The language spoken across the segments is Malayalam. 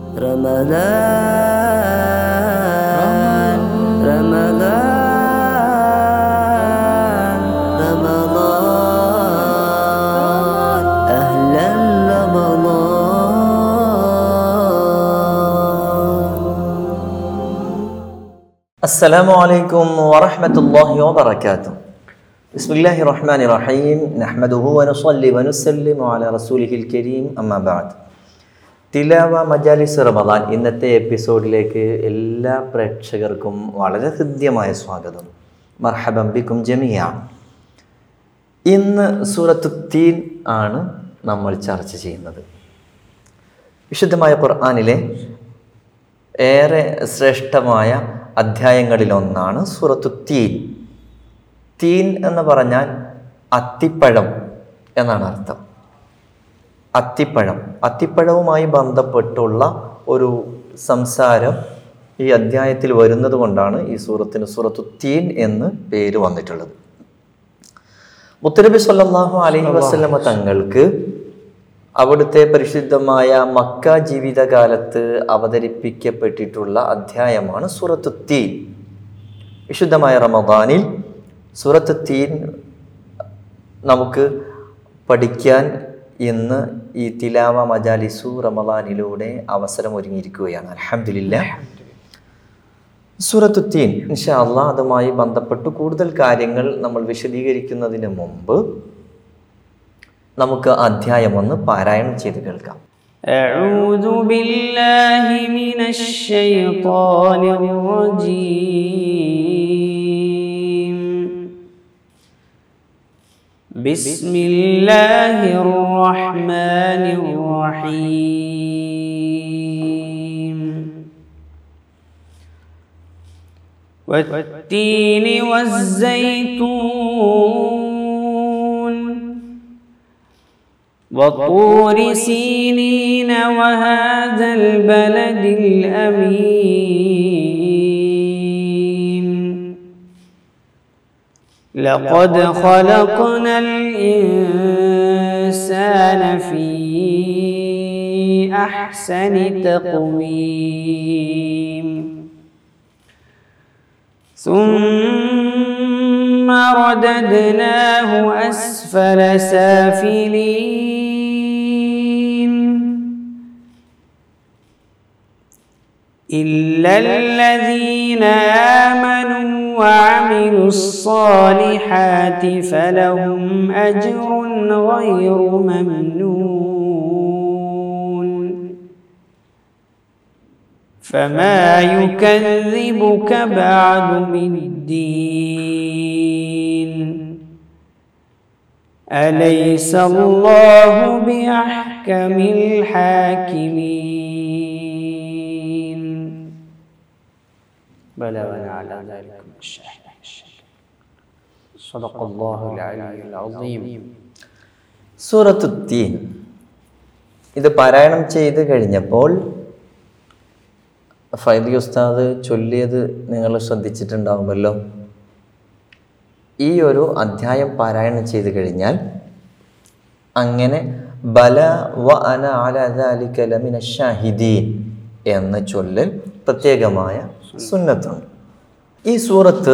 رمضان رمضان رمضان أهلا رمضان السلام عليكم ورحمة الله وبركاته بسم الله الرحمن الرحيم نحمده ونصلي ونسلم على رسوله الكريم أما بعد തിലാവ മജാലിസ് റമദാൻ ഇന്നത്തെ എപ്പിസോഡിലേക്ക് എല്ലാ പ്രേക്ഷകർക്കും വളരെ ഹൃദ്യമായ സ്വാഗതം മർഹബം ബിക്കും ജമിയ ഇന്ന് സൂറത്തു തീൻ ആണ് നമ്മൾ ചർച്ച ചെയ്യുന്നത് വിശുദ്ധമായ ഖുർആാനിലെ ഏറെ ശ്രേഷ്ഠമായ അധ്യായങ്ങളിലൊന്നാണ് സൂറത്തു തീൻ തീൻ എന്ന് പറഞ്ഞാൽ അത്തിപ്പഴം എന്നാണ് അർത്ഥം അത്തിപ്പഴം അത്തിപ്പഴവുമായി ബന്ധപ്പെട്ടുള്ള ഒരു സംസാരം ഈ അധ്യായത്തിൽ വരുന്നത് കൊണ്ടാണ് ഈ സൂറത്തിന് സൂറത്തു തീൻ എന്ന് പേര് വന്നിട്ടുള്ളത് മുത്തനബി സല്ലല്ലാഹു അലൈഹി വസല്ലമ തങ്ങൾക്ക് അവിടുത്തെ പരിശുദ്ധമായ മക്ക ജീവിതകാലത്ത് അവതരിപ്പിക്കപ്പെട്ടിട്ടുള്ള അധ്യായമാണ് സൂറത്തു തീൻ വിശുദ്ധമായ റമദാനിൽ സൂറത്ത് തീൻ നമുക്ക് പഠിക്കാൻ ഇന്ന് ഈ തിലാവ മജാലിസു റമദാനിലൂടെ അവസരം ഒരുങ്ങിയിരിക്കുകയാണ് അലഹമില്ല സൂറത്തു തീൻ ഇൻഷാ അള്ളാ അതുമായി ബന്ധപ്പെട്ട് കൂടുതൽ കാര്യങ്ങൾ നമ്മൾ വിശദീകരിക്കുന്നതിന് മുമ്പ് നമുക്ക് അധ്യായം ഒന്ന് പാരായണം ചെയ്ത് കേൾക്കാം أعوذ بالله من الشيطان الرجيم بسم الله الرحمن الرحيم والتين والزيتون وطور سينين وهذا البلد الأمين لقد خلقنا الإنسان في أحسن تقويم ثم رددناه أسفل سافلين إلا الذين آمنوا وعملوا الصالحات فلهم أجر غير ممنون فما يكذبك بعد من الدين أليس الله بأحكم الحاكمين بلى على ذلك من الشاهد صدق الله العلي العظيم സൂറത്തു തീൻ ഇത് പാരായണം ചെയ്ത് കഴിഞ്ഞപ്പോൾ ഫൈദി ഉസ്താദ് ചൊല്ലിയത് നിങ്ങൾ ശ്രദ്ധിച്ചിട്ടുണ്ടാവുമല്ലോ ഈ ഒരു അധ്യായം പാരായണം ചെയ്ത് കഴിഞ്ഞാൽ അങ്ങനെ ബല വ അന അലമിന ഷാഹിദീൻ എന്ന ചൊല്ലൽ പ്രത്യേകമായ സുന്നത്തുണ്ട് ഈ സൂറത്ത്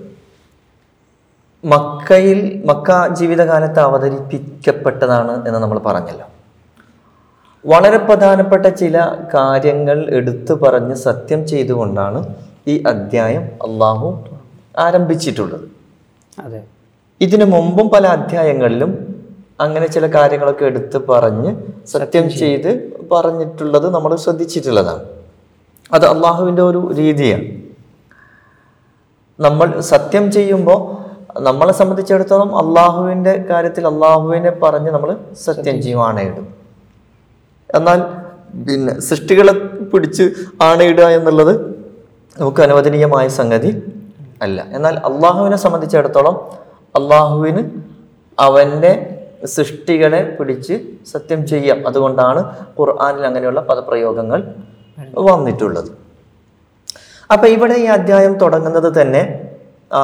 മക്കയിൽ മക്ക ജീവിതകാലത്ത് അവതരിപ്പിക്കപ്പെട്ടതാണ് എന്ന് നമ്മൾ പറഞ്ഞല്ലോ വളരെ പ്രധാനപ്പെട്ട ചില കാര്യങ്ങൾ എടുത്തു പറഞ്ഞ് സത്യം ചെയ്തുകൊണ്ടാണ് ഈ അധ്യായം അള്ളാഹു ആരംഭിച്ചിട്ടുള്ളത് അതെ ഇതിനു മുമ്പും പല അധ്യായങ്ങളിലും അങ്ങനെ ചില കാര്യങ്ങളൊക്കെ എടുത്ത് പറഞ്ഞ് സത്യം ചെയ്ത് പറഞ്ഞിട്ടുള്ളത് നമ്മൾ ശ്രദ്ധിച്ചിട്ടുള്ളതാണ് അത് അള്ളാഹുവിൻ്റെ ഒരു രീതിയാണ് നമ്മൾ സത്യം ചെയ്യുമ്പോൾ നമ്മളെ സംബന്ധിച്ചിടത്തോളം അള്ളാഹുവിൻ്റെ കാര്യത്തിൽ അള്ളാഹുവിനെ പറഞ്ഞ് നമ്മൾ സത്യം ചെയ്യും ആണയിടും എന്നാൽ പിന്നെ സൃഷ്ടികളെ പിടിച്ച് ആണയിടുക എന്നുള്ളത് നമുക്ക് അനുവദനീയമായ സംഗതി അല്ല എന്നാൽ അള്ളാഹുവിനെ സംബന്ധിച്ചിടത്തോളം അള്ളാഹുവിന് അവൻ്റെ സൃഷ്ടികളെ പിടിച്ച് സത്യം ചെയ്യാം അതുകൊണ്ടാണ് ഖുർആാനിൽ അങ്ങനെയുള്ള പദപ്രയോഗങ്ങൾ വന്നിട്ടുള്ളത് അപ്പൊ ഇവിടെ ഈ അധ്യായം തുടങ്ങുന്നത് തന്നെ ആ,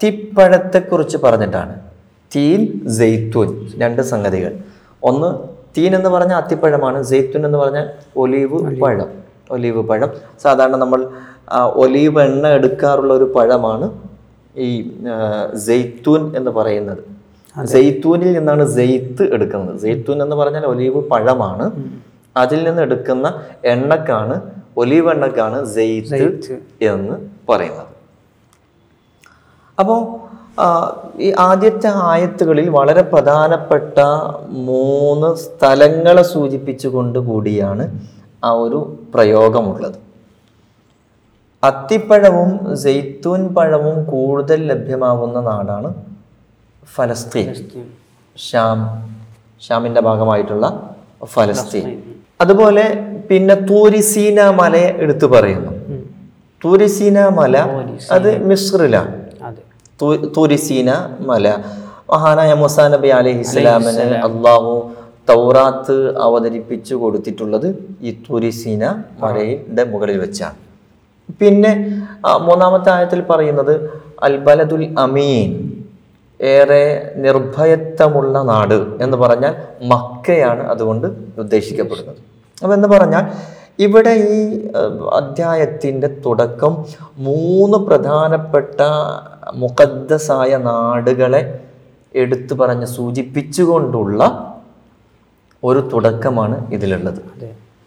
അത്തിപ്പഴത്തെക്കുറിച്ച് പറഞ്ഞിട്ടാണ് തീൻ ജെയ്ത്തൂൻ രണ്ട് സംഗതികൾ ഒന്ന് തീൻ എന്ന് പറഞ്ഞാൽ അത്തിപ്പഴമാണ് ജെയ്ത്തുൻ എന്ന് പറഞ്ഞാൽ ഒലീവ് പഴം ഒലീവ് പഴം സാധാരണ നമ്മൾ ആ, ഒലീവ് എണ്ണ എടുക്കാറുള്ള ഒരു പഴമാണ് ഈ ആ, ജെയ്ത്തൂൻ എന്ന് പറയുന്നത് ജെയ്ത്തൂനിൽ നിന്നാണ് ജെയ്ത്ത് എടുക്കുന്നത് ജെയ്ത്തൂൻ എന്ന് പറഞ്ഞാൽ ഒലീവ് പഴമാണ് അതിൽ നിന്ന് എടുക്കുന്ന എണ്ണക്കാണ് ഒലീവ് എണ്ണക്കാണ് ജെയ്ത്ത് എന്ന് പറയുന്നത് അപ്പോൾ ഈ ആദ്യത്തെ ആയത്തുകളിൽ വളരെ പ്രധാനപ്പെട്ട മൂന്ന് സ്ഥലങ്ങളെ സൂചിപ്പിച്ചുകൊണ്ട് കൂടിയാണ് ആ ഒരു പ്രയോഗമുള്ളത് അത്തിപ്പഴവും ജെയ്ത്തൂൻ പഴവും കൂടുതൽ ലഭ്യമാകുന്ന നാടാണ് ഫലസ്തീൻ ഷാം ഷാമിൻ്റെ ഭാഗമായിട്ടുള്ള ഫലസ്തീൻ അതുപോലെ പിന്നെ തൂരിസീന മലയെ എടുത്തു പറയുന്നു തൂരിസീന മല അത് മിസ്റിലാണ് അതെ തൂ- തൂരിസീന മല മഹാനായ മുസാ നബി അലൈഹി ഇസ്ലാമിന് അള്ളാഹു തൗറാത്ത് അവതരിപ്പിച്ചു കൊടുത്തിട്ടുള്ളത് ഈ തൂരിസീന മലയുടെ മുകളിൽ വെച്ചാണ് പിന്നെ ആ, മൂന്നാമത്തെ ആയത്തിൽ പറയുന്നത് അൽ ബലദുൽ അമീൻ ഏറെ നിർഭയത്വമുള്ള നാട് എന്ന് പറഞ്ഞാൽ മക്കയാണ് അതുകൊണ്ട് ഉദ്ദേശിക്കപ്പെടുന്നത് അപ്പം എന്ന് പറഞ്ഞാൽ ഇവിടെ ഈ ഏഹ്, അധ്യായത്തിൻ്റെ തുടക്കം മൂന്ന് പ്രധാനപ്പെട്ട മുഖദ്ദസായ നാടുകളെ എടുത്തു പറഞ്ഞ് സൂചിപ്പിച്ചുകൊണ്ടുള്ള ഒരു തുടക്കമാണ് ഇതിലുള്ളത് അതെ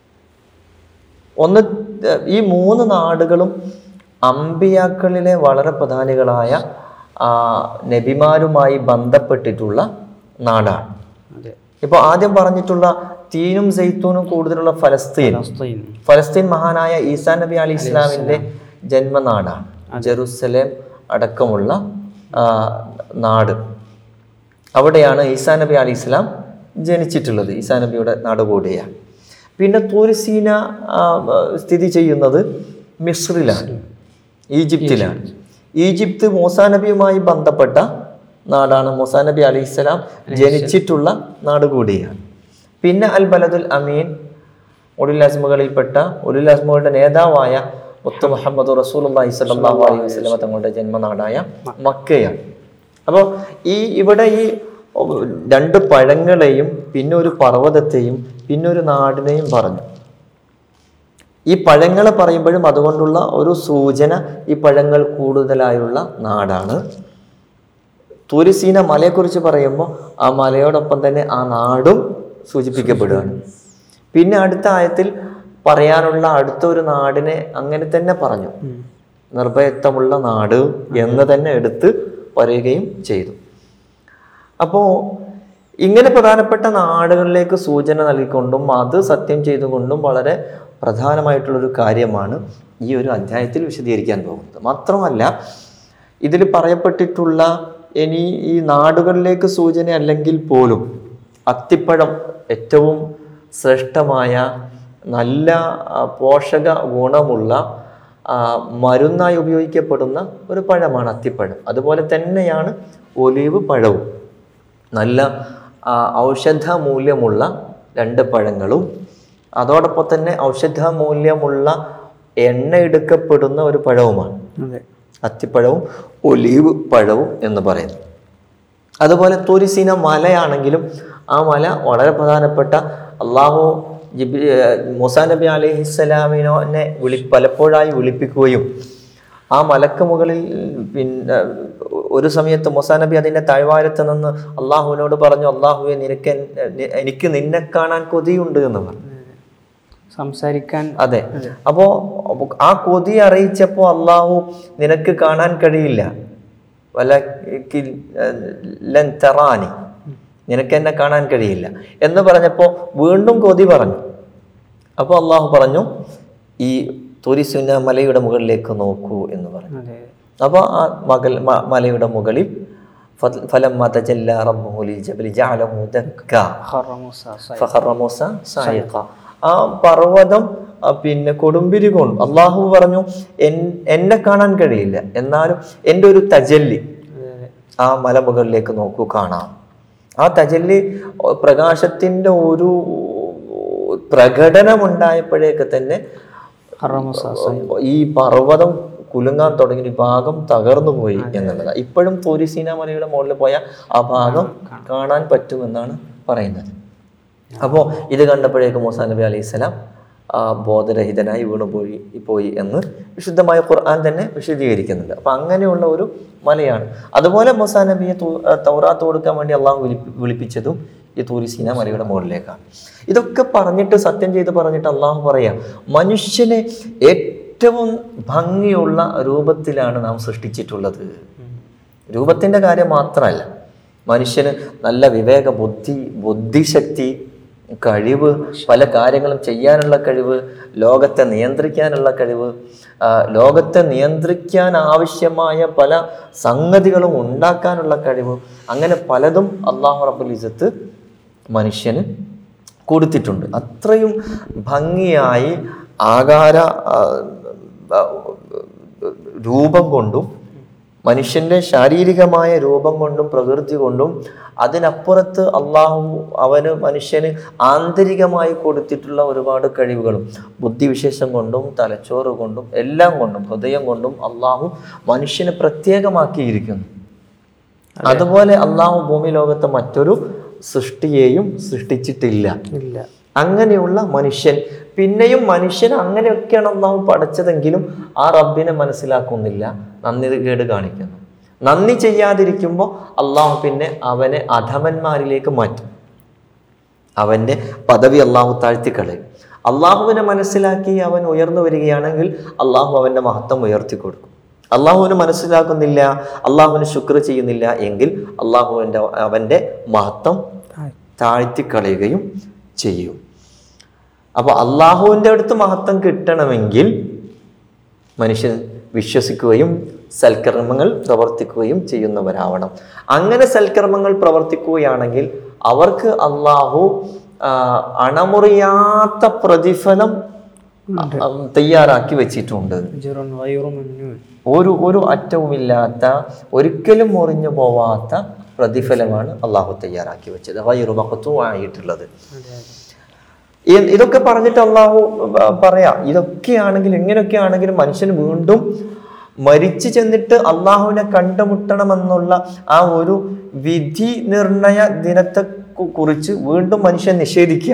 ഒന്ന് ഏഹ്, ഈ മൂന്ന് നാടുകളും അമ്പിയാക്കളിലെ വളരെ പ്രധാനികളായ ആ, നബിമാരുമായി ബന്ധപ്പെട്ടിട്ടുള്ള നാടാണ് അതെ ഇപ്പോൾ ആദ്യം പറഞ്ഞിട്ടുള്ള തീനും സെയ്ത്തൂനും കൂടുതലുള്ള ഫലസ്തീൻ ഫലസ്തീൻ ഫലസ്തീൻ മഹാനായ ഈസാ നബി അലി ഇസ്ലാമിൻ്റെ ജന്മനാടാണ് ജെറുസലേം അടക്കമുള്ള ആ, നാട് അവിടെയാണ് ഈസാ നബി അലി ഇസ്ലാം ജനിച്ചിട്ടുള്ളത് ഈസാ നബിയുടെ നാട് കൂടിയാണ് പിന്നെ തൂരിസീന ആ, സ്ഥിതി ചെയ്യുന്നത് മിസ്രിലാണ് ഈജിപ്തിലാണ് ഈജിപ്ത് മൂസാ നബിയുമായി ബന്ധപ്പെട്ട നാടാണ് മൂസാ നബി അലി ഇസ്ലാം ജനിച്ചിട്ടുള്ള നാട് കൂടിയാണ് പിന്നെ അൽ ബലദുൽ അമീൻ ഉലുലാസ്മുകളിൽപ്പെട്ട ഉലുലാസ്മുകളുടെ നേതാവായ മുത്ത് മുഹമ്മദ് റസൂൽ സല്ലല്ലാഹു അലൈഹി വസല്ലമ തങ്ങളുടെ ജന്മനാടായ മക്കയാണ് അപ്പോൾ ഈ ഇവിടെ ഈ രണ്ട് പഴങ്ങളെയും പിന്നെ ഒരു പർവ്വതത്തെയും പിന്നെ ഒരു നാടിനെയും പറഞ്ഞു ഈ പഴങ്ങളെ പറയുമ്പോഴും അതുകൊണ്ടുള്ള ഒരു സൂചന ഈ പഴങ്ങൾ കൂടുതലായുള്ള നാടാണ് തുരിസീന മലയെക്കുറിച്ച് പറയുമ്പോൾ ആ മലയോടൊപ്പം തന്നെ ആ നാടും സൂചിപ്പിക്കപ്പെടുകയാണ് പിന്നെ അടുത്ത ആയത്തിൽ പറയാനുള്ള അടുത്ത ഒരു നാടിനെ അങ്ങനെ തന്നെ പറഞ്ഞു നിർഭയത്വമുള്ള നാട് എന്ന് തന്നെ എടുത്ത് പറയുകയും ചെയ്തു അപ്പോൾ ഇങ്ങനെ പ്രധാനപ്പെട്ട നാടുകളിലേക്ക് സൂചന നൽകിക്കൊണ്ടും അത് സത്യം ചെയ്തുകൊണ്ടും വളരെ പ്രധാനമായിട്ടുള്ളൊരു കാര്യമാണ് ഈ ഒരു അധ്യായത്തിൽ വിശദീകരിക്കാൻ പോകുന്നത് മാത്രമല്ല ഇതിൽ പറയപ്പെട്ടിട്ടുള്ള ഇനി ഈ നാടുകളിലേക്ക് സൂചന അല്ലെങ്കിൽ പോലും അത്തിപ്പഴം ഏറ്റവും ശ്രേഷ്ഠമായ നല്ല ആ, പോഷക ഗുണമുള്ള ആ, മരുന്നായി ഉപയോഗിക്കപ്പെടുന്ന ഒരു പഴമാണ് അത്തിപ്പഴം അതുപോലെ തന്നെയാണ് ഒലിവ് പഴവും നല്ല ആ, ഔഷധ മൂല്യമുള്ള രണ്ട് പഴങ്ങളും അതോടൊപ്പം തന്നെ ഔഷധ മൂല്യമുള്ള എണ്ണ എടുക്കപ്പെടുന്ന ഒരു പഴവുമാണ് അതെ അത്തിപ്പഴവും ഒലീവ് പഴവും എന്ന് പറയുന്നു അതുപോലെ തുരിസീന മലയാണെങ്കിലും ആ മല വളരെ പ്രധാനപ്പെട്ട അള്ളാഹു ജിബി മുസാ നബി അലഹിസ്സലാമിനെ വിളി പലപ്പോഴായി വിളിപ്പിക്കുകയും ആ മലക്ക് മുകളിൽ പിന്നെ ഒരു സമയത്ത് മുസാ നബി അതിൻ്റെ താഴ്വാരത്ത് നിന്ന് അള്ളാഹുവിനോട് പറഞ്ഞു അള്ളാഹുവെ നിനക്ക് എൻ- എനിക്ക് നിന്നെ കാണാൻ കൊതിയുണ്ട് എന്ന് പറഞ്ഞു സംസാരിക്കാൻ അതെ അപ്പോ ആ കൊതി അറിയിച്ചപ്പോ അള്ളാഹു നിനക്ക് കാണാൻ കഴിയില്ല വലക്കിൽ ലൻ തറാനി നിനക്ക് എന്നെ കാണാൻ കഴിയില്ല എന്ന് പറഞ്ഞപ്പോൾ വീണ്ടും കൊതി പറഞ്ഞു അപ്പോൾ അള്ളാഹു പറഞ്ഞു ഈ തുരിസുന്ന മലയുടെ മുകളിലേക്ക് നോക്കൂ എന്ന് പറഞ്ഞു അതെ അപ്പോൾ ആ മകൾ മ- മലയുടെ മുകളിൽ ഫ- ഫലമ്മ തജല്ല റബ്ബുഹു ലിൽ ജബലി ജഅലഹു ദക്ക ഹറമുസ സൈ- ഫഖറ മൂസ സായിഖ. ആ പർവ്വതം ആ, പിന്നെ കൊടുമ്പിരി കൊണ്ട് അള്ളാഹു പറഞ്ഞു "എൻ- എന്നെ കാണാൻ കഴിയില്ല എന്നാലും എൻ്റെ ഒരു തജല്ലി അതെ അതെ ആ മലമുകളിലേക്ക് നോക്കൂ കാണാം ആ തജല്ലി ഓ, പ്രകാശത്തിന്റെ ഒരു പ്രകടനമുണ്ടായപ്പോഴേക്ക് തന്നെ ഹറമുസ സൈ- ഈ പർവ്വതം കുലുങ്ങാൻ തുടങ്ങിയ ഒരു ഭാഗം തകർന്നു പോയി എന്നുള്ളതാണ് ഇപ്പോഴും തോരിസീന മലയുടെ മുകളിൽ പോയ ആ ഭാഗം കാണാൻ പറ്റുമെന്നാണ് പറയുന്നത് അപ്പോൾ ഇത് കണ്ടപ്പോഴേക്കും മൂസാ നബി അലൈഹി സ്വലാം ബോധരഹിതനായി വീണുപോയി പോയി എന്ന് വിശുദ്ധമായ ഖുർആൻ തന്നെ വിശദീകരിക്കുന്നുണ്ട് അപ്പം അങ്ങനെയുള്ള ഒരു മലയാണ് അതുപോലെ മൂസാ നബിയെ തൂ- ആ, തൗറാത്ത് കൊടുക്കാൻ വേണ്ടി അള്ളാഹു വിളിപ്പി വിളിപ്പിച്ചതും ഈ തൂരിസീന മലയുടെ മുകളിലേക്കാണ് ഇതൊക്കെ പറഞ്ഞിട്ട് സത്യം ചെയ്ത് പറഞ്ഞിട്ട് അള്ളാഹു പറയാം മനുഷ്യനെ ഏറ്റവും ഭംഗിയുള്ള രൂപത്തിലാണ് നാം സൃഷ്ടിച്ചിട്ടുള്ളത് രൂപത്തിൻ്റെ കാര്യം മാത്രമല്ല മനുഷ്യന് നല്ല വിവേക ബുദ്ധി ബുദ്ധിശക്തി കഴിവ് പല കാര്യങ്ങളും ചെയ്യാനുള്ള കഴിവ് ലോകത്തെ നിയന്ത്രിക്കാനുള്ള കഴിവ് ആ, ലോകത്തെ നിയന്ത്രിക്കാൻ ആവശ്യമായ പല സംഗതികളും ഉണ്ടാക്കാനുള്ള കഴിവ് അങ്ങനെ പലതും അള്ളാഹു റബ്ബുൽ ഇസത്ത് മനുഷ്യന് കൊടുത്തിട്ടുണ്ട് അത്രയും ഭംഗിയായി ആകാര ആ, ആ, രൂപം കൊണ്ടും മനുഷ്യന്റെ ശാരീരികമായ രൂപം കൊണ്ടും പ്രകൃതി കൊണ്ടും അതിനപ്പുറത്ത് അള്ളാഹു അവന് മനുഷ്യന് ആന്തരികമായി കൊടുത്തിട്ടുള്ള ഒരുപാട് കഴിവുകളും ബുദ്ധിവിശേഷം കൊണ്ടും തലച്ചോറ് കൊണ്ടും എല്ലാം കൊണ്ടും ഹൃദയം കൊണ്ടും അള്ളാഹു മനുഷ്യനെ പ്രത്യേകമാക്കിയിരിക്കുന്നു അതുപോലെ അള്ളാഹു ഭൂമി ലോകത്തെ മറ്റൊരു സൃഷ്ടിയെയും സൃഷ്ടിച്ചിട്ടില്ല ഇല്ല അങ്ങനെയുള്ള മനുഷ്യൻ പിന്നെയും മനുഷ്യൻ അങ്ങനെയൊക്കെയാണ് അള്ളാഹു പഠിച്ചതെങ്കിലും ആ റബ്ബിനെ മനസ്സിലാക്കുന്നില്ല നന്ദി കേട് കാണിക്കുന്നു നന്ദി ചെയ്യാതിരിക്കുമ്പോൾ അള്ളാഹു പിന്നെ അവനെ അധമന്മാരിലേക്ക് മാറ്റും അവൻ്റെ പദവി അള്ളാഹു താഴ്ത്തിക്കളയും അള്ളാഹുവിനെ മനസ്സിലാക്കി അവൻ ഉയർന്നു വരികയാണെങ്കിൽ അള്ളാഹു അവൻ്റെ മഹത്വം ഉയർത്തി കൊടുക്കും അള്ളാഹുവിന് മനസ്സിലാക്കുന്നില്ല അള്ളാഹുവിന് ശുക്ർ ചെയ്യുന്നില്ല എങ്കിൽ അള്ളാഹുവിൻ്റെ അവൻ്റെ മഹത്വം താഴ്ത്തിക്കളയുകയും ചെയ്യും അപ്പോൾ അള്ളാഹുവിൻ്റെ അടുത്ത് മഹത്വം കിട്ടണമെങ്കിൽ മനുഷ്യൻ വിശ്വസിക്കുകയും സൽക്കർമ്മങ്ങൾ പ്രവർത്തിക്കുകയും ചെയ്യുന്നവരാവണം അങ്ങനെ സൽക്കർമ്മങ്ങൾ പ്രവർത്തിക്കുകയാണെങ്കിൽ അവർക്ക് അള്ളാഹു ആ, അണമുറിയാത്ത പ്രതിഫലം ആ, തയ്യാറാക്കി വെച്ചിട്ടുണ്ട് അജറുൻ ഗൈറു മംനൂൻ ഒരു ഒരു അറ്റവുമില്ലാത്ത ഒരിക്കലും മുറിഞ്ഞു പോവാത്ത പ്രതിഫലമാണ് അള്ളാഹു തയ്യാറാക്കി വെച്ചത് വൈറു ആയിട്ടുള്ളത് അതെ അതെ ഈ- ഇതൊക്കെ പറഞ്ഞിട്ട് അള്ളാഹു പ- പറയാം ഇതൊക്കെയാണെങ്കിൽ ഇങ്ങനെയൊക്കെയാണെങ്കിലും മനുഷ്യൻ വീണ്ടും മരിച്ചു ചെന്നിട്ട് അള്ളാഹുവിനെ കണ്ടുമുട്ടണമെന്നുള്ള ആ ഒരു വിധി നിർണയ ദിനത്തെ കു- കുറിച്ച് വീണ്ടും മനുഷ്യൻ നിഷേധിക്കുക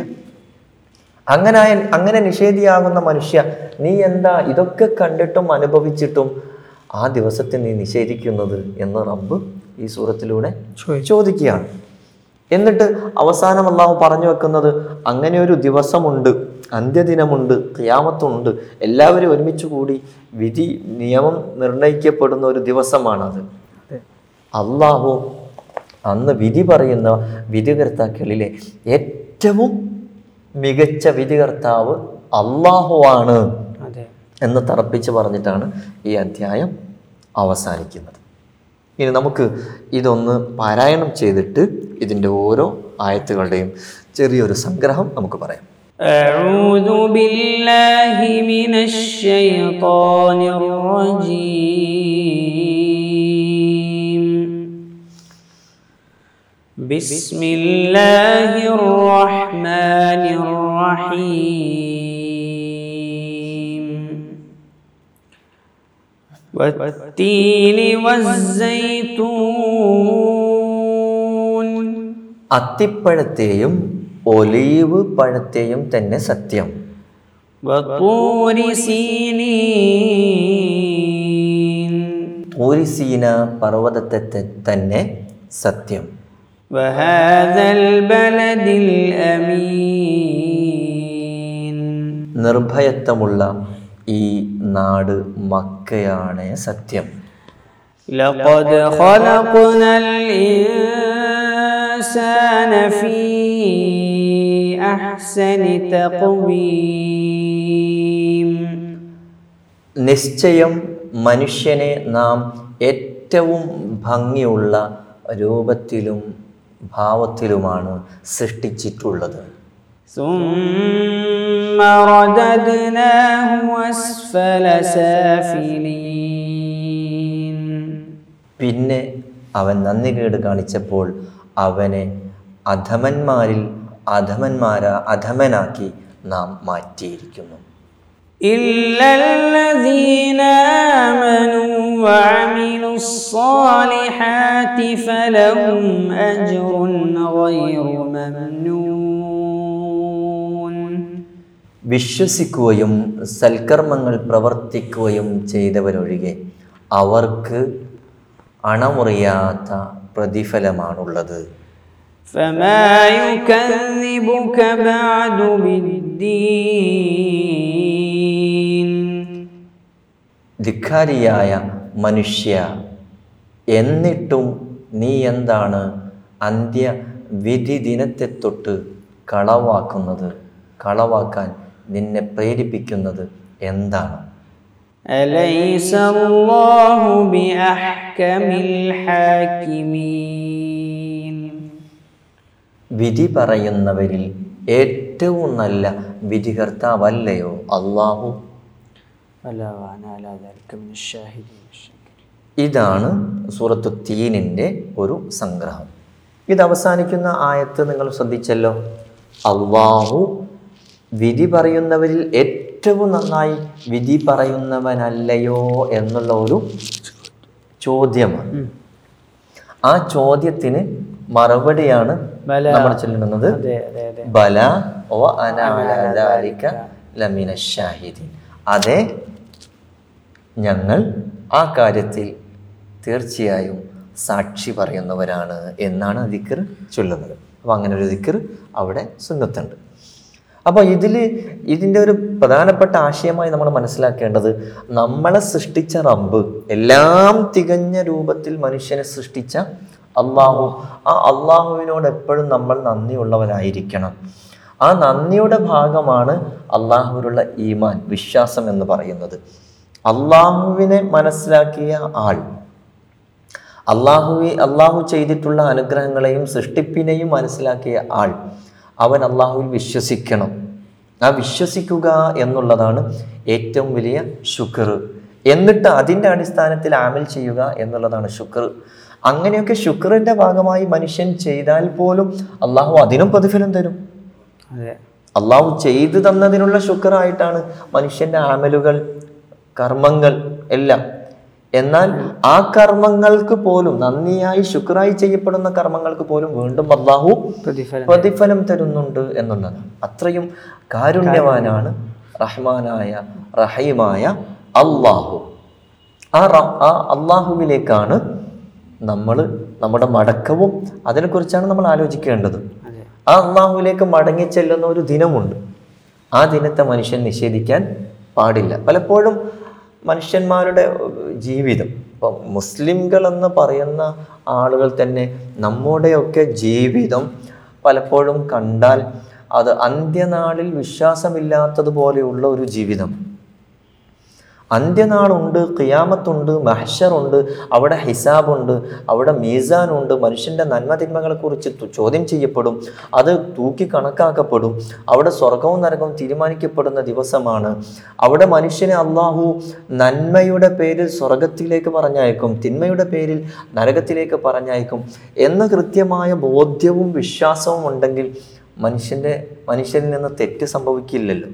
അങ്ങനെ ആയ- അങ്ങനെ നിഷേധിയാകുന്ന മനുഷ്യ നീ എന്താ ഇതൊക്കെ കണ്ടിട്ടും അനുഭവിച്ചിട്ടും ആ ദിവസത്തെ നീ നിഷേധിക്കുന്നത് എന്ന് റബ്ബ് ഈ സൂറത്തിലൂടെ ചോദിച്ചു ചോദിക്കുകയാണ് എന്നിട്ട് അവസാനം അള്ളാഹു പറഞ്ഞു വെക്കുന്നത് അങ്ങനെ ഒരു ദിവസമുണ്ട് അന്ത്യദിനമുണ്ട് ഖിയാമത്തുണ്ട് എല്ലാവരും ഒരുമിച്ച് കൂടി വിധി നിയമം നിർണയിക്കപ്പെടുന്ന ഒരു ദിവസമാണത് അതെ അള്ളാഹു അന്ന് വിധി പറയുന്ന വിധികർത്താക്കളിലെ ഏറ്റവും മികച്ച വിധികർത്താവ് അള്ളാഹുവാണ് അതെ എന്ന് തറപ്പിച്ച് പറഞ്ഞിട്ടാണ് ഈ അധ്യായം അവസാനിക്കുന്നത് ഇനി നമുക്ക് ഇതൊന്ന് പാരായണം ചെയ്തിട്ട് ഇതിൻ്റെ ഓരോ ആയത്തുകളുടെയും ചെറിയൊരു സംഗ്രഹം നമുക്ക് പറയാം أعوذ بالله من الشيطان الرجيم بسم الله الرحمن الرحيم والتين والزيتون അത്തിപ്പഴത്തെയും ഒലീവ് പഴത്തെയും തന്നെ സത്യം وطور سينين ഓരിസീന പർവ്വതത്തെ തെ- തന്നെ സത്യം وهذا البلد الأمين നിർഭയത്വമുള്ള ഈ നാട് മക്കയാണ് സത്യം لقد خلقنا الإنسان في أحسن تقويم നിശ്ചയം മനുഷ്യനെ നാം ഏറ്റവും ഭംഗിയുള്ള രൂപത്തിലും ഭാവത്തിലുമാണ് സൃഷ്ടിച്ചിട്ടുള്ളത് ثم رددناه أسفل سافلين പിന്നെ അവൻ നന്ദികേട് കാണിച്ചപ്പോൾ അവനെ അധമന്മാരിൽ അധമന്മാര അധമനാക്കി നാം മാറ്റിയിരിക്കുന്നു إلا الذين آمنوا وعملوا الصالحات فلهم أجر غير ممنون വിശ്വസിക്കുകയും സൽക്കർമ്മങ്ങൾ പ്രവർത്തിക്കുകയും ചെയ്തവരൊഴികെ അവർക്ക് അണമുറിയാത്ത പ്രതിഫലമാണുള്ളത് فما يكذبك بعد بالدين ധിക്കാരിയായ മനുഷ്യ എന്നിട്ടും നീ എന്താണ് അന്ത്യ വിധി ദിനത്തെ തൊട്ട് കളവാക്കുന്നത് കളവാക്കാൻ നിന്നെ പ്രേരിപ്പിക്കുന്നത് എന്താണ് أليس الله بأحكم الحاكمين വിധി പറയുന്നവരിൽ ഏറ്റവും നല്ല വിധികർത്താവല്ലയോ അള്ളാഹു بلى وأنا على ذلك من الشاهدين ഇതാണ് സൂറത്തു തീനിൻ്റെ ഒരു സംഗ്രഹം ഇത് അവസാനിക്കുന്ന ആയത്ത് നിങ്ങൾ ശ്രദ്ധിച്ചല്ലോ അള്ളാഹു വിധി പറയുന്നവരിൽ ഏറ്റവും നന്നായി വിധി പറയുന്നവനല്ലയോ എന്നുള്ള ഒരു ചോദ്യമാണ് ആ ചോദ്യത്തിന് മറുപടിയാണ് ബല. നമ്മൾ ചൊല്ലുന്നത് അതെ അതെ അതെ ബല ഓ അനാലിക ലമിന ഷാഹിദീൻ അതെ ഞങ്ങൾ ആ കാര്യത്തിൽ തീർച്ചയായും സാക്ഷി പറയുന്നവരാണ് എന്നാണ് ദിക്കർ ചൊല്ലുന്നത് അപ്പോൾ അങ്ങനെ ഒരു ദിക്കർ അവിടെ സുന്നത്തുണ്ട് അപ്പോൾ ഇതിൽ ഇതിൻ്റെ ഒരു പ്രധാനപ്പെട്ട ആശയമായി നമ്മൾ മനസ്സിലാക്കേണ്ടത് നമ്മളെ സൃഷ്ടിച്ച റബ്ബ് എല്ലാം തികഞ്ഞ രൂപത്തിൽ മനുഷ്യനെ സൃഷ്ടിച്ച അള്ളാഹു ആ അള്ളാഹുവിനോട് എപ്പോഴും നമ്മൾ നന്ദിയുള്ളവരായിരിക്കണം ആ നന്ദിയുടെ ഭാഗമാണ് അള്ളാഹുവിലുള്ള ഈമാൻ വിശ്വാസം എന്ന് പറയുന്നത് അള്ളാഹുവിനെ മനസ്സിലാക്കിയ ആൾ അള്ളാഹുവി അള്ളാഹു ചെയ്തിട്ടുള്ള അനുഗ്രഹങ്ങളെയും സൃഷ്ടിപ്പിനെയും മനസ്സിലാക്കിയ ആൾ അവൻ അള്ളാഹുവിൽ വിശ്വസിക്കണം ആ വിശ്വസിക്കുക എന്നുള്ളതാണ് ഏറ്റവും വലിയ ശുക്ർ എന്നിട്ട് അതിൻ്റെ അടിസ്ഥാനത്തിൽ ആമൽ ചെയ്യുക എന്നുള്ളതാണ് ശുക്ർ അങ്ങനെയൊക്കെ ശുക്രിൻ്റെ ഭാഗമായി മനുഷ്യൻ ചെയ്താൽ പോലും അള്ളാഹു അതിനും പ്രതിഫലം തരും അതെ അള്ളാഹു ചെയ്തു തന്നതിനുള്ള ശുക്രായിട്ടാണ് മനുഷ്യന്റെ ആമലുകൾ കർമ്മങ്ങൾ എല്ലാം എന്നാൽ ആ കർമ്മങ്ങൾക്ക് പോലും നന്ദിയായി ശുക്രായി ചെയ്യപ്പെടുന്ന കർമ്മങ്ങൾക്ക് പോലും വീണ്ടും അള്ളാഹു പ്രതിഫലം പ്രതിഫലം തരുന്നുണ്ട് എന്നുള്ളതാണ് അത്രയും കാരുണ്യവാനാണ് റഹ്മാനായ റഹീമായ അള്ളാഹു ആ റ ആ അള്ളാഹുവിലേക്കാണ് നമ്മൾ നമ്മുടെ മടക്കവും അതിനെക്കുറിച്ചാണ് നമ്മൾ ആലോചിക്കേണ്ടത് അതെ ആ അള്ളാഹുവിലേക്ക് മടങ്ങി ചെല്ലുന്ന ഒരു ദിനമുണ്ട് ആ ദിനത്തെ മനുഷ്യൻ നിഷേധിക്കാൻ പാടില്ല പലപ്പോഴും മനുഷ്യന്മാരുടെ ജീവിതം ഇപ്പം മുസ്ലിംകൾ എന്ന് പറയുന്ന ആളുകൾ തന്നെ നമ്മുടെയൊക്കെ ജീവിതം പലപ്പോഴും കണ്ടാൽ അത് അന്ത്യനാളിൽ വിശ്വാസമില്ലാത്തതുപോലെയുള്ള ഒരു ജീവിതം അന്ത്യനാളുണ്ട് ഖിയാമത്തുണ്ട് മഹ്ഷറുണ്ട് അവിടെ ഹിസാബുണ്ട് അവിടെ മീസാനുണ്ട് മനുഷ്യൻ്റെ നന്മതിന്മകളെക്കുറിച്ച് തു- ചോദ്യം ചെയ്യപ്പെടും അത് തൂക്കി കണക്കാക്കപ്പെടും അവിടെ സ്വർഗവും നരകവും തീരുമാനിക്കപ്പെടുന്ന ദിവസമാണ് അവിടെ മനുഷ്യനെ അള്ളാഹു നന്മയുടെ പേരിൽ സ്വർഗത്തിലേക്ക് പറഞ്ഞയക്കും തിന്മയുടെ പേരിൽ നരകത്തിലേക്ക് പറഞ്ഞയക്കും എന്ന കൃത്യമായ ബോധ്യവും വിശ്വാസവും ഉണ്ടെങ്കിൽ മനുഷ്യൻ്റെ മനുഷ്യനിൽ നിന്ന് തെറ്റ് സംഭവിക്കില്ലല്ലോ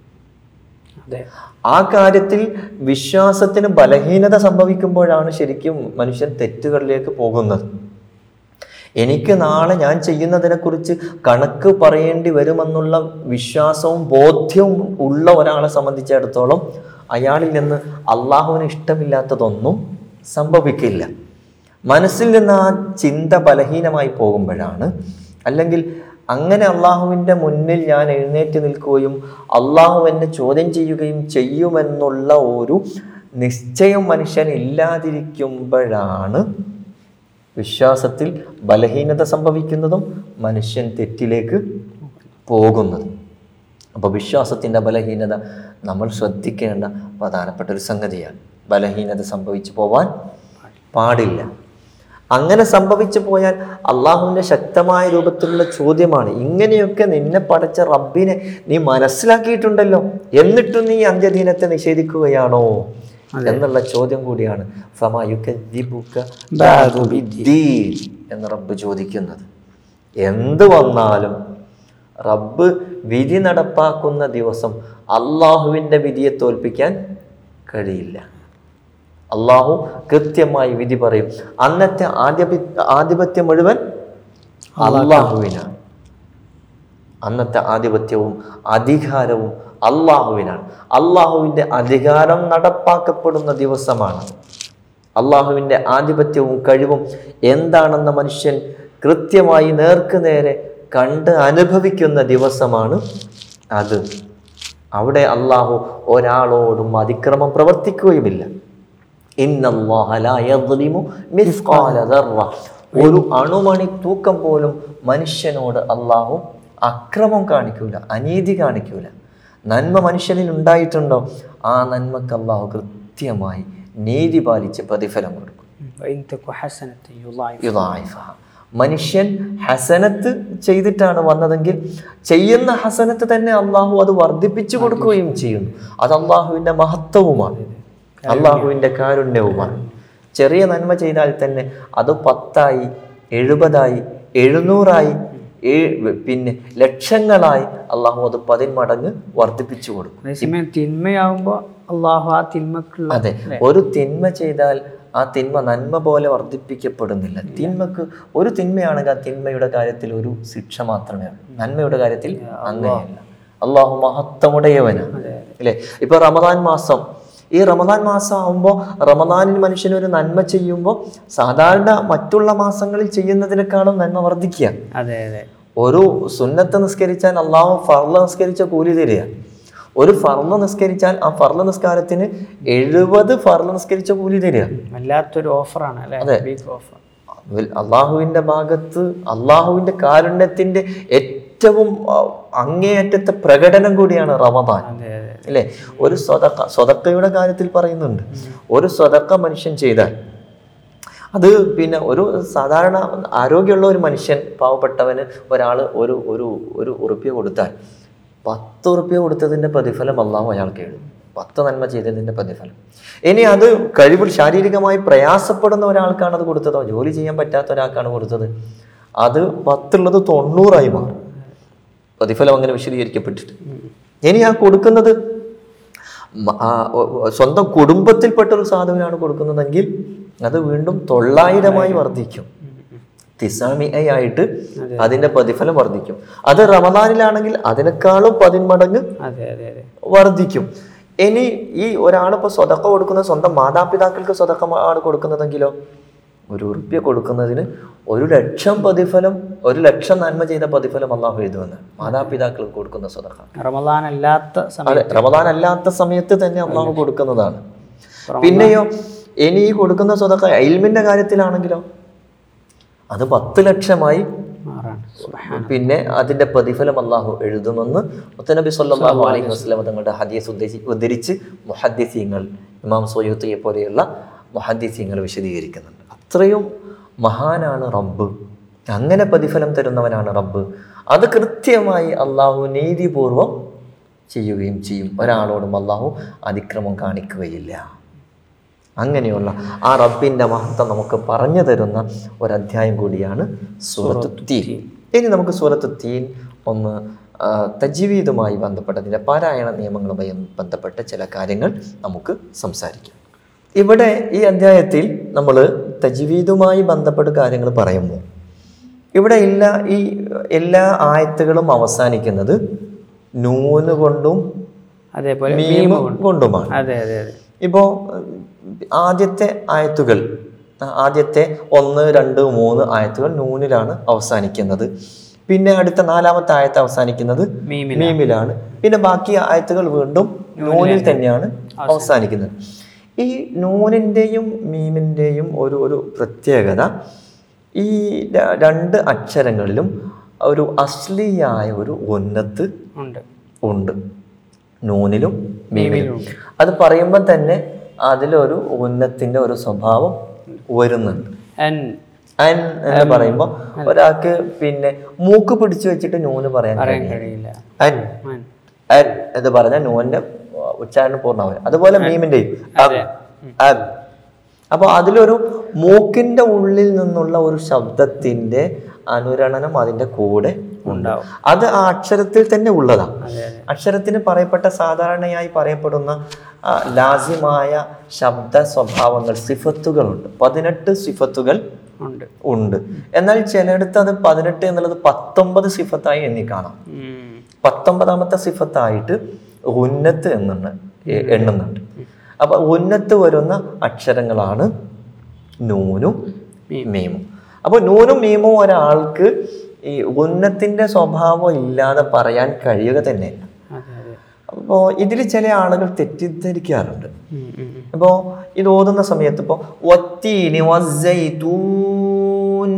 അതെ ആ കാര്യത്തിൽ വിശ്വാസത്തിന് ബലഹീനത സംഭവിക്കുമ്പോഴാണ് ശരിക്കും മനുഷ്യൻ തെറ്റുകളിലേക്ക് പോകുന്നത് എനിക്ക് നാളെ ഞാൻ ചെയ്യുന്നതിനെക്കുറിച്ച് കണക്ക് പറയേണ്ടി വരുമെന്നുള്ള വിശ്വാസവും ബോധ്യവും ഉള്ള ഒരാളെ സംബന്ധിച്ചിടത്തോളം അയാളിൽ നിന്ന് അള്ളാഹുവിന് ഇഷ്ടമില്ലാത്തതൊന്നും സംഭവിക്കില്ല മനസ്സിൽ നിന്ന് ആ ചിന്ത ബലഹീനമായി പോകുമ്പോഴാണ് അല്ലെങ്കിൽ അങ്ങനെ അള്ളാഹുവിൻ്റെ മുന്നിൽ ഞാൻ എഴുന്നേറ്റ് നിൽക്കുകയും അള്ളാഹു എന്നെ ചോദ്യം ചെയ്യുകയും ചെയ്യുമെന്നുള്ള ഒരു നിശ്ചയം മനുഷ്യൻ ഇല്ലാതിരിക്കുമ്പോഴാണ് വിശ്വാസത്തിൽ ബലഹീനത സംഭവിക്കുന്നതും മനുഷ്യൻ തെറ്റിലേക്ക് പോകുന്നത് അപ്പോൾ വിശ്വാസത്തിൻ്റെ ബലഹീനത നമ്മൾ ശ്രദ്ധിക്കേണ്ട പ്രധാനപ്പെട്ട ഒരു സംഗതിയാണ് ബലഹീനത സംഭവിച്ചു പോവാൻ പാടില്ല അങ്ങനെ സംഭവിച്ചു പോയാൽ അള്ളാഹുവിൻ്റെ ശക്തമായ രൂപത്തിലുള്ള ചോദ്യമാണ് ഇങ്ങനെയൊക്കെ നിന്നെ പടച്ച റബ്ബിനെ നീ മനസ്സിലാക്കിയിട്ടുണ്ടല്ലോ എന്നിട്ടും നീ അന്ത്യദിനത്തെ നിഷേധിക്കുകയാണോ എന്നുള്ള ചോദ്യം കൂടിയാണ് ഫമാ യുക്കദ്ദിബുക ബഅദു ബിദ്ദീൻ എന്ന് റബ്ബ് ചോദിക്കുന്നത് എന്ത് വന്നാലും റബ്ബ് വിധി നടപ്പാക്കുന്ന ദിവസം അള്ളാഹുവിൻ്റെ വിധിയെ തോൽപ്പിക്കാൻ കഴിയില്ല അള്ളാഹു കൃത്യമായി വിധി പറയും അന്നത്തെ ആധിപ ആധിപത്യം മുഴുവൻ അള്ളാഹുവിനാണ് അന്നത്തെ ആധിപത്യവും അധികാരവും അള്ളാഹുവിനാണ് അള്ളാഹുവിൻ്റെ അധികാരം നടപ്പാക്കപ്പെടുന്ന ദിവസമാണ് അള്ളാഹുവിൻ്റെ ആധിപത്യവും കഴിവും എന്താണെന്ന മനുഷ്യൻ കൃത്യമായി നേർക്ക് നേരെ കണ്ട് അനുഭവിക്കുന്ന ദിവസമാണ് അത് അവിടെ അള്ളാഹു ഒരാളോടും അതിക്രമം പ്രവർത്തിക്കുകയുമില്ല ഇന്നല്ലാഹ ലാ യദ്ലിമു മിസ്ഖാല ദർറ. ഒരു അണുമണി തൂക്കം പോലും മനുഷ്യനോട് അള്ളാഹു അക്രമം കാണിക്കൂല അനീതി കാണിക്കൂല നന്മ മനുഷ്യനിൽ ഉണ്ടായിട്ടുണ്ടോ ആ നന്മക്ക് അള്ളാഹു കൃത്യമായി നീതി പാലിച്ച് പ്രതിഫലം കൊടുക്കും وإن تك حسنة يضاعف യുദായിഫഹ. മനുഷ്യൻ ഹസനത്ത് ചെയ്തിട്ടാണ് വന്നതെങ്കിൽ ചെയ്യുന്ന ഹസനത്ത് തന്നെ അള്ളാഹു അത് വർദ്ധിപ്പിച്ചു കൊടുക്കുകയും ചെയ്യുന്നു അത് അള്ളാഹുവിൻ്റെ മഹത്വവുമാണ് അള്ളാഹുവിൻ്റെ കാരുണ്യവുമാണ് ചെറിയ നന്മ ചെയ്താൽ തന്നെ അത് പത്തായി എഴുപതായി എഴുന്നൂറായി ഏ- പിന്നെ ലക്ഷങ്ങളായി അള്ളാഹു അത് പതിന്മടങ്ങ് വർദ്ധിപ്പിച്ചു കൊടുക്കും അതേസമയം തിന്മയാവുമ്പോൾ അള്ളാഹു ആ തിന്മക്കുള്ള അതെ ഒരു തിന്മ ചെയ്താൽ ആ തിന്മ നന്മ പോലെ വർദ്ധിപ്പിക്കപ്പെടുന്നില്ല തിന്മക്ക് ഒരു തിന്മയാണെങ്കിൽ ആ തിന്മയുടെ കാര്യത്തിൽ ഒരു ശിക്ഷ മാത്രമേ ഉള്ളൂ നന്മയുടെ കാര്യത്തിൽ അങ്ങനെയല്ല അള്ളാഹു മഹത്വമുടയവനാണ് അല്ലേ ഇപ്പൊ റമദാൻ മാസം ഈ റമദാൻ മാസം ആകുമ്പോൾ റമദാനിൽ മനുഷ്യന് ഒരു നന്മ ചെയ്യുമ്പോൾ സാധാരണ മറ്റുള്ള മാസങ്ങളിൽ ചെയ്യുന്നതിനേക്കാളും നന്മ വർദ്ധിക്കുക അതെ അതെ ഒരു സുന്നത്ത് നിസ്കരിച്ചാൽ അള്ളാഹു ഫർള നിസ്കരിച്ച കൂലി തരിക ഒരു ഫർള നിസ്കരിച്ചാൽ ആ ഫർള നിസ്കാരത്തിന് എഴുപത് ഫർള നിസ്കരിച്ച കൂലി തരിക വല്ലാത്തൊരു ഓഫറാണ് അല്ലേ അതെ. ബിഗ് ഓഫർ അതിൽ അള്ളാഹുവിൻ്റെ ഭാഗത്ത് അള്ളാഹുവിൻ്റെ കാരുണ്യത്തിൻ്റെ ഏറ്റവും ആ, അങ്ങേയറ്റത്തെ പ്രകടനം കൂടിയാണ് റമദാൻ അതെ അതെ അല്ലേ ഒരു സ്വതക്ക സ്വതക്കയുടെ കാര്യത്തിൽ പറയുന്നുണ്ട് ഒരു സ്വതക്ക മനുഷ്യൻ ചെയ്താൽ അത് പിന്നെ ഒരു സാധാരണ ആരോഗ്യമുള്ള ഒരു മനുഷ്യൻ പാവപ്പെട്ടവന് ഒരാൾ ഒരു ഒരു ഒരു ഉറുപ്പ്യ കൊടുത്താൽ പത്ത് ഉറുപ്പ്യ കൊടുത്തതിൻ്റെ പ്രതിഫലം അള്ളാഹു അയാൾക്ക് എഴുതും പത്ത് നന്മ ചെയ്തതിൻ്റെ പ്രതിഫലം ഇനി അത് കഴിവിൽ ശാരീരികമായി പ്രയാസപ്പെടുന്ന ഒരാൾക്കാണ് അത് കൊടുത്തതോ ജോലി ചെയ്യാൻ പറ്റാത്ത ഒരാൾക്കാണ് കൊടുത്തത് അത് പത്തുള്ളത് തൊണ്ണൂറായി മാറും പ്രതിഫലം അങ്ങനെ വിശദീകരിക്കപ്പെട്ടിട്ട് ഇനി ആ കൊടുക്കുന്നത് മ- ആ, ഒ- ഒ- സ്വന്തം കുടുംബത്തിൽപ്പെട്ട ഒരു സാധുവിനാണ് കൊടുക്കുന്നതെങ്കിൽ അത് വീണ്ടും തൊള്ളായിരമായി വർദ്ധിക്കും തിസാമിഐ ആയിട്ട് അതിന്റെ പ്രതിഫലം വർദ്ധിക്കും അത് റമദാനിലാണെങ്കിൽ അതിനേക്കാളും പതിന്മടങ്ങ് അതെ അതെ അതെ വർദ്ധിക്കും ഇനി ഈ ഒരാളിപ്പോൾ സ്വതക്ക കൊടുക്കുന്നത് സ്വന്തം മാതാപിതാക്കൾക്ക് സ്വതക്ക ആണ് കൊടുക്കുന്നതെങ്കിലോ ഒരു ഉറുപ്പ്യ കൊടുക്കുന്നതിന് ഒരു ലക്ഷം പ്രതിഫലം ഒരു ലക്ഷം നന്മ ചെയ്ത പ്രതിഫലം അള്ളാഹു എഴുതുമെന്ന് മാതാപിതാക്കൾക്ക് കൊടുക്കുന്ന സ്വതക്ക റമദാൻ അല്ലാത്ത സമയം അതെ റമദാൻ അല്ലാത്ത സമയത്ത് തന്നെ അള്ളാഹു കൊടുക്കുന്നതാണ് പിന്നെയോ ഇനി ഈ കൊടുക്കുന്ന സ്വതക്ക ഇൽമിന്റെ കാര്യത്തിലാണെങ്കിലോ അത് പത്ത് ലക്ഷമായി മാറാണ് സുബ്ഹാൻ. പിന്നെ അതിന്റെ പ്രതിഫലം അള്ളാഹു എഴുതുമെന്ന് മുത്തനബി സല്ലല്ലാഹു അലൈഹി വസല്ലം തങ്ങളുടെ ഹദീസ് ഉദ്ദേശി ഉദ്ധരിച്ച് മുഹദ്ദിസീങ്ങൾ ഇമാം സൊയ്യൂത്തിയെ പോലെയുള്ള മുഹദ്ദിസീങ്ങൾ വിശദീകരിക്കുന്നുണ്ട് അത്രയും മഹാനാണ് റബ്ബ് അങ്ങനെ പ്രതിഫലം തരുന്നവനാണ് റബ്ബ് അത് കൃത്യമായി അള്ളാഹു നീതിപൂർവം ചെയ്യുകയും ചെയ്യും ഒരാളോടും അള്ളാഹു അതിക്രമം കാണിക്കുകയില്ല അങ്ങനെയുള്ള ആ റബ്ബിൻ്റെ മഹത്വം നമുക്ക് പറഞ്ഞു തരുന്ന ഒരധ്യായം കൂടിയാണ് സൂറത്ത് തീൻ ഇനി നമുക്ക് സൂറത്ത് തീൻ ഒന്ന് ആ, തജ്വീദുമായി ബന്ധപ്പെട്ടതിൻ്റെ പാരായണ നിയമങ്ങളുമായി ബന്ധപ്പെട്ട ചില കാര്യങ്ങൾ നമുക്ക് സംസാരിക്കാം ഇവിടെ ഈ അധ്യായത്തിൽ നമ്മൾ തജ്വീദുമായി ബന്ധപ്പെട്ട കാര്യങ്ങൾ പറയുമ്പോൾ ഇവിടെ എല്ലാ ഈ എല്ലാ ആയത്തുകളും അവസാനിക്കുന്നത് നൂന് കൊണ്ടും അതേപോലെ മീമ് കൊണ്ടുമാണ് അതെ അതെ അതെ ഇപ്പോൾ ആദ്യത്തെ ആയത്തുകൾ ആ, ആദ്യത്തെ ഒന്ന് രണ്ട് മൂന്ന് ആയത്തുകൾ നൂനിലാണ് അവസാനിക്കുന്നത് പിന്നെ അടുത്ത നാലാമത്തെ ആയത്ത് അവസാനിക്കുന്നത് മീമിൽ മീമിലാണ് പിന്നെ ബാക്കി ആയത്തുകൾ വീണ്ടും നൂനിൽ തന്നെയാണ് അവസാനിക്കുന്നത് ഈ നൂനിൻ്റെയും മീമിൻ്റെയും ഒരു ഒരു പ്രത്യേകത ഈ ര- രണ്ട് അക്ഷരങ്ങളിലും ഒരു അശ്ലീയായ ഒരു ഉന്നത്ത് ഉണ്ട് ഉണ്ട് നൂനിലും മീമിലും ഉണ്ട്. അത് പറയുമ്പോൾ തന്നെ അതിലൊരു ഉന്നത്തിന്റെ ഒരു സ്വഭാവം വരുന്നുണ്ട് അൻ അൻ എന്ന് പറയുമ്പോൾ ഒരാൾക്ക് പിന്നെ മൂക്ക് പിടിച്ചു വെച്ചിട്ട് നൂന് പറയാൻ പറയാൻ കഴിയും കഴിയില്ല അൻ അൻ. അൻ എന്ന് പറഞ്ഞാൽ നൂനിന്റെ ഉച്ചാരണം പൂർണ്ണമാവും അതുപോലെ മീമിന്റെയും അബ്, അബ്. അപ്പൊ അതിലൊരു മൂക്കിന്റെ ഉള്ളിൽ നിന്നുള്ള ഒരു ശബ്ദത്തിന്റെ അനുരണനം അതിന്റെ കൂടെ ഉണ്ടാവും അത് ആ അക്ഷരത്തിൽ തന്നെ ഉള്ളതാണ് അതെ അതെ അക്ഷരത്തിന് പറയപ്പെട്ട സാധാരണയായി പറയപ്പെടുന്ന ആ, ലാസ്യമായ ശബ്ദ സ്വഭാവങ്ങൾ സിഫത്തുകളുണ്ട് പതിനെട്ട് സിഫത്തുകൾ ഉണ്ട് ഉണ്ട് എന്നാൽ ചിലയിടത്ത് അത് പതിനെട്ട് എന്നുള്ളത് പത്തൊമ്പത് സിഫത്തായി എണ്ണി കാണാം ഉം. പത്തൊമ്പതാമത്തെ സിഫത്തായിട്ട് ഉന്നത്ത് എന്നുണ്ട് എ- എണ്ണുന്നുണ്ട് അപ്പൊ ഉന്നത്ത് വരുന്ന അക്ഷരങ്ങളാണ് നൂനും മീമും അപ്പോൾ നൂനും മീമും ഒരാൾക്ക് ഈ ഉന്നത്തിന്റെ സ്വഭാവം ഇല്ലാതെ പറയാൻ കഴിയുക തന്നെയില്ല അതെ അതെ അപ്പോൾ ഇതിൽ ചില ആളുകൾ തെറ്റിദ്ധരിക്കാറുണ്ട് ഉം, ഉം, ഉം. അപ്പോൾ ഇത് ഓതുന്ന സമയത്ത് ഇപ്പോൾ ഒത്തീനി വസ്സൈതൂൻ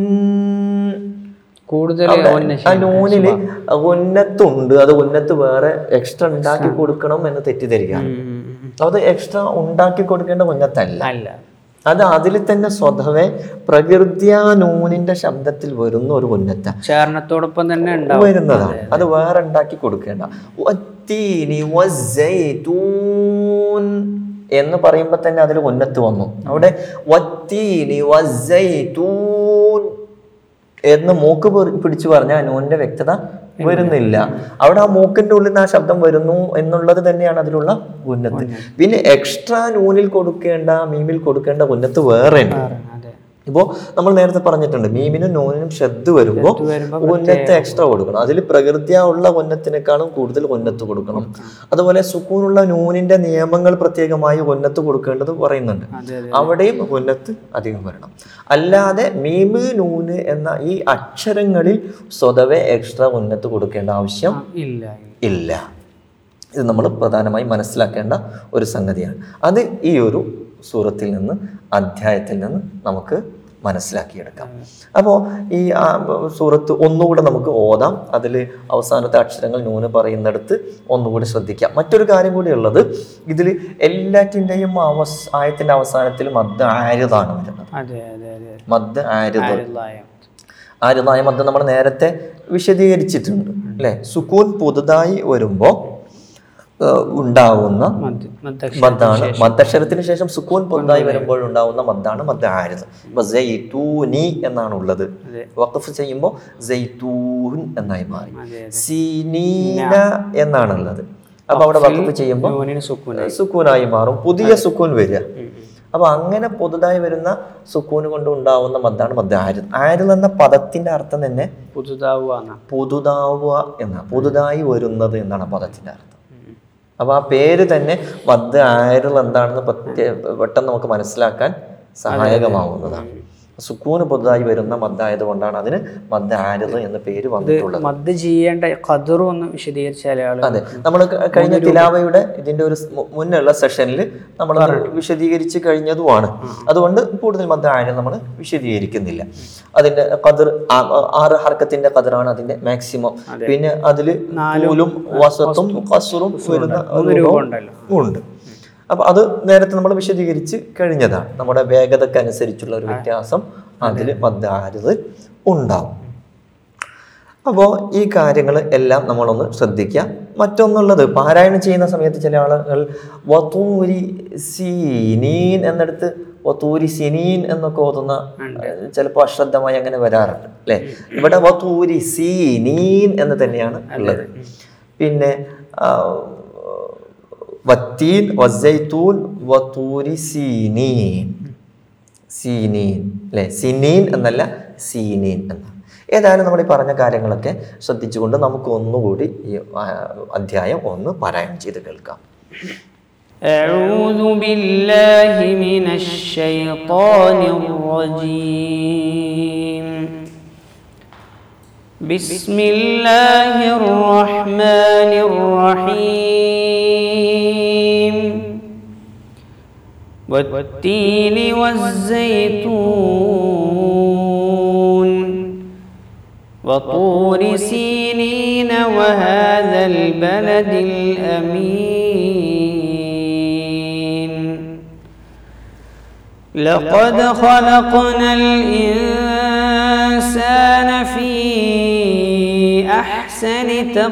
കൂടുതൽ അവിടെ ഓന്നെ ആ നൂനില് ഉന്നത്തുണ്ട് അത് ഉന്നത്ത് വേറെ എക്സ്ട്രാ ഉണ്ടാക്കി കൊടുക്കണം എന്ന് തെറ്റിദ്ധരിക്കാറ് ഉം, ഉം, ഉം. അത് എക്സ്ട്രാ ഉണ്ടാക്കി കൊടുക്കേണ്ട ഉന്നത്തല്ല അല്ല അത് അതിൽ തന്നെ സ്വതവേ പ്രകൃത്യാ നൂനിന്റെ ശബ്ദത്തിൽ വരുന്ന ഒരു ഉന്നത്ത ചേർണത്തോടൊപ്പം തന്നെ ഉണ്ടാവും വരുന്നതാണ് അത് വേറെ ഉണ്ടാക്കി കൊടുക്കേണ്ട വത്തീനി വസ്സൈതൂൻ എന്ന് പറയുമ്പോൾ തന്നെ അതിൽ ഉന്നത്ത് വന്നു അവിടെ വത്തീനി വസ്സൈതൂൻ എന്ന് മൂക്ക് പിടി- പിടിച്ചു പറഞ്ഞാൽ നൂനിന്റെ വ്യക്തത വരുന്നില്ല അവിടെ ആ മൂക്കിന്റെ ഉള്ളിൽ നിന്ന് ആ ശബ്ദം വരുന്നു എന്നുള്ളത് തന്നെയാണ് അതിലുള്ള ഉന്നത്ത് പിന്നെ എക്സ്ട്രാ നൂനിൽ കൊടുക്കേണ്ട മീമിൽ കൊടുക്കേണ്ട ഉന്നത്ത് വേറെ ഉണ്ട് അതെ ഇപ്പോൾ നമ്മൾ നേരത്തെ പറഞ്ഞിട്ടുണ്ട് മീമിനും നൂനിനും ശ്രദ്ധ വരുമ്പോൾ വരുമ്പോ ഉന്നത്ത് എക്സ്ട്രാ കൊടുക്കണം അതിൽ പ്രകൃതിയാ ഉള്ള ഉന്നത്തിനേക്കാളും കൂടുതൽ ഉന്നത്ത് കൊടുക്കണം അതുപോലെ സുക്കൂനുള്ള നൂനിന്റെ നിയമങ്ങൾ പ്രത്യേകമായി ഉന്നത്ത് കൊടുക്കേണ്ടത് പറയുന്നുണ്ട് അതെ അതെ അവിടെയും ഉന്നത്ത് അധികം വരണം അല്ലാതെ മീമ് നൂന് എന്ന ഈ അക്ഷരങ്ങളിൽ സ്വതവേ എക്സ്ട്രാ ഉന്നത്ത് കൊടുക്കേണ്ട ആവശ്യം ആ, ഇല്ല ഇല്ല. ഇല്ല ഇത് നമ്മൾ പ്രധാനമായി മനസ്സിലാക്കേണ്ട ഒരു സംഗതിയാണ് അത് ഈ ഒരു സൂറത്തിൽ നിന്ന് അധ്യായത്തിൽ നിന്ന് നമുക്ക് മനസ്സിലാക്കിയെടുക്കാം അപ്പോൾ ഈ ആ, സൂറത്ത് ഒന്നുകൂടെ നമുക്ക് ഓതാം അതിൽ അവസാനത്തെ അക്ഷരങ്ങൾ നൂന് പറയുന്നിടത്ത് ഒന്നുകൂടി ശ്രദ്ധിക്കാം മറ്റൊരു കാര്യം കൂടി ഉള്ളത് ഇതിൽ എല്ലാറ്റിൻ്റെയും അവസ് ആയത്തിൻ്റെ അവസാനത്തിൽ മദ് ആരുതാണ് വരുന്നത് അതെ അതെ അതെ മദ് ആരുത് ആരുള്ളായം. ആരുതായ മദ് നമ്മൾ നേരത്തെ വിശദീകരിച്ചിട്ടുണ്ട് അല്ലേ സുക്കൂൻ പുതുതായി വരുമ്പോൾ ഉണ്ടാവുന്ന മദ് മദ്ദക്ഷ മദ്ദാണ് മദ്ദക്ഷരത്തിന് ശേഷം സുക്കൂൻ പുതുതായി വരുമ്പോൾ ഉണ്ടാവുന്ന മദ്ദാണ് മദ് ആരിത് ഇപ്പൊ സൈതൂനി എന്നാണ് ഉള്ളത് അതെ. വഖഫ് ചെയ്യുമ്പോൾ സൈതൂൻ എന്നായി മാറി അതെ അതെ സീനീന എന്നാണുള്ളത് അപ്പൊ അവിടെ വഖഫ് ചെയ്യുമ്പോൾ നൂനിന് സുക്കൂന സുക്കൂനായി മാറും പുതിയ സുക്കൂൻ വരിക അപ്പൊ അങ്ങനെ പുതുതായി വരുന്ന സുക്കൂന് കൊണ്ട് ഉണ്ടാവുന്ന മദ്ദാണ് മദ് ആരിത് ആരിൽ എന്ന പദത്തിന്റെ അർത്ഥം തന്നെ പുതുതാവുക പുതുതാവുക എന്ന പുതുതായി വരുന്നത് എന്നാണ് ആ പദത്തിന്റെ അർത്ഥം അപ്പൊ ആ പേര് തന്നെ മദ് ആയരുൾ എന്താണെന്ന് പ്രത്യേക പെട്ടെന്ന് നമുക്ക് മനസ്സിലാക്കാൻ സഹായകമാവുന്നതാണ് സുക്കൂന് പുതുതായി വരുന്ന മദ്ദായത് കൊണ്ടാണ് അതിന് മദ് ആരുത് എന്ന പേര് വന്നിട്ടുള്ളത് മദ് ചെയ്യേണ്ട ഖദറും ഒന്ന് വിശദീകരിച്ചാൽ ആള് അതെ നമ്മൾ കഴിഞ്ഞ തിലാവയുടെ ഇതിന്റെ ഒരു സ് മു- മുന്നുള്ള സെഷനിൽ നമ്മൾ വിശദീകരിച്ച് കഴിഞ്ഞതുമാണ് അതുകൊണ്ട് കൂടുതൽ മദ്ദ ആരും നമ്മൾ വിശദീകരിക്കുന്നില്ല അതിന്റെ കതിർ ആറ് ഹർക്കത്തിന്റെ കതിറാണ് അതിന്റെ മാക്സിമം പിന്നെ അതിൽ നൂലും വസത്തും കസുറും വരുന്ന ഒരു രൂപം രൂപം ഉണ്ടല്ലോ ഉണ്ട് അപ്പൊ അത് നേരത്തെ നമ്മൾ വിശദീകരിച്ച് കഴിഞ്ഞതാണ് നമ്മുടെ വേഗതക്ക് അനുസരിച്ചുള്ള ഒരു വ്യത്യാസം അതിൽ മദ്ദാരുത് ഉണ്ടാവും അപ്പോൾ ഈ കാര്യങ്ങൾ എല്ലാം നമ്മളൊന്ന് ശ്രദ്ധിക്കുക മറ്റൊന്നുള്ളത് പാരായണം ചെയ്യുന്ന സമയത്ത് ചില ആളുകൾ വത്തൂരി സീനീൻ എന്നിടത്ത് വത്തൂരി സിനീൻ എന്നൊക്കെ ഓതുന്ന ചിലപ്പോൾ അശ്രദ്ധമായി അങ്ങനെ വരാറുണ്ട് അല്ലേ ഇവിടെ വത്തൂരി സീനീൻ എന്ന് തന്നെയാണ് ഉള്ളത് പിന്നെ ആ, വത്തീൻ വസൈത്തൂൻ വത്തൂരി സീനീൻ സീനീൻ അല്ലേ സിനീൻ എന്നല്ല സീനീൻ എന്നാണ് ഏതായാലും നമ്മൾ ഈ പറഞ്ഞ കാര്യങ്ങളൊക്കെ ശ്രദ്ധിച്ചുകൊണ്ട് നമുക്ക് ഒന്നുകൂടി ഈ ആ, അധ്യായം ഒന്ന് പാരായണം ചെയ്ത് കേൾക്കാം أعوذ بالله من الشيطان الرجيم بسم الله الرحمن الرحيم والتين والزيتون وطور سينين وهذا البلد الأمين لقد خلقنا الإنسان في أحسن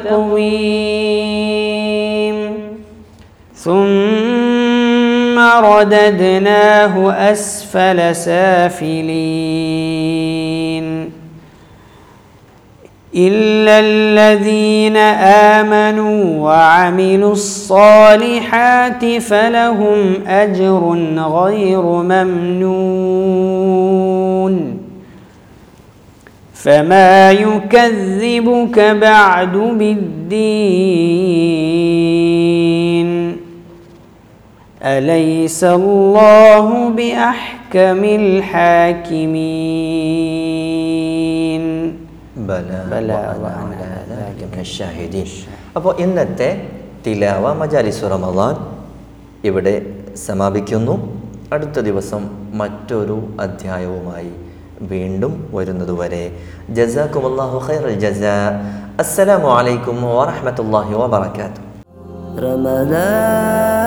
تقويم ثم رددناه أسفل سافلين إلا الذين آمنوا وعملوا الصالحات فلهم أجر غير ممنون فما يكذبك بعد بالدين أليس الله بأحكم الحاكمين ബല ബല വഅന വഅന അലാ അലാ ദാലിക മിനശ്ശാഹിദീൻ. അപ്പോൾ ഇന്നത്തെ തിലാവ മജാലിസു റമദാൻ ഇവിടെ സമാപിക്കുന്നു അടുത്ത ദിവസം മറ്റൊരു അധ്യായവുമായി വീണ്ടും വരുന്നതുവരെ ജസാക്കുമുല്ലാഹു ഖൈറൽ ജസാ അസ്സലാമു അലൈക്കും വറഹ്മത്തുള്ളാഹി വബറകാതുഹു رمضان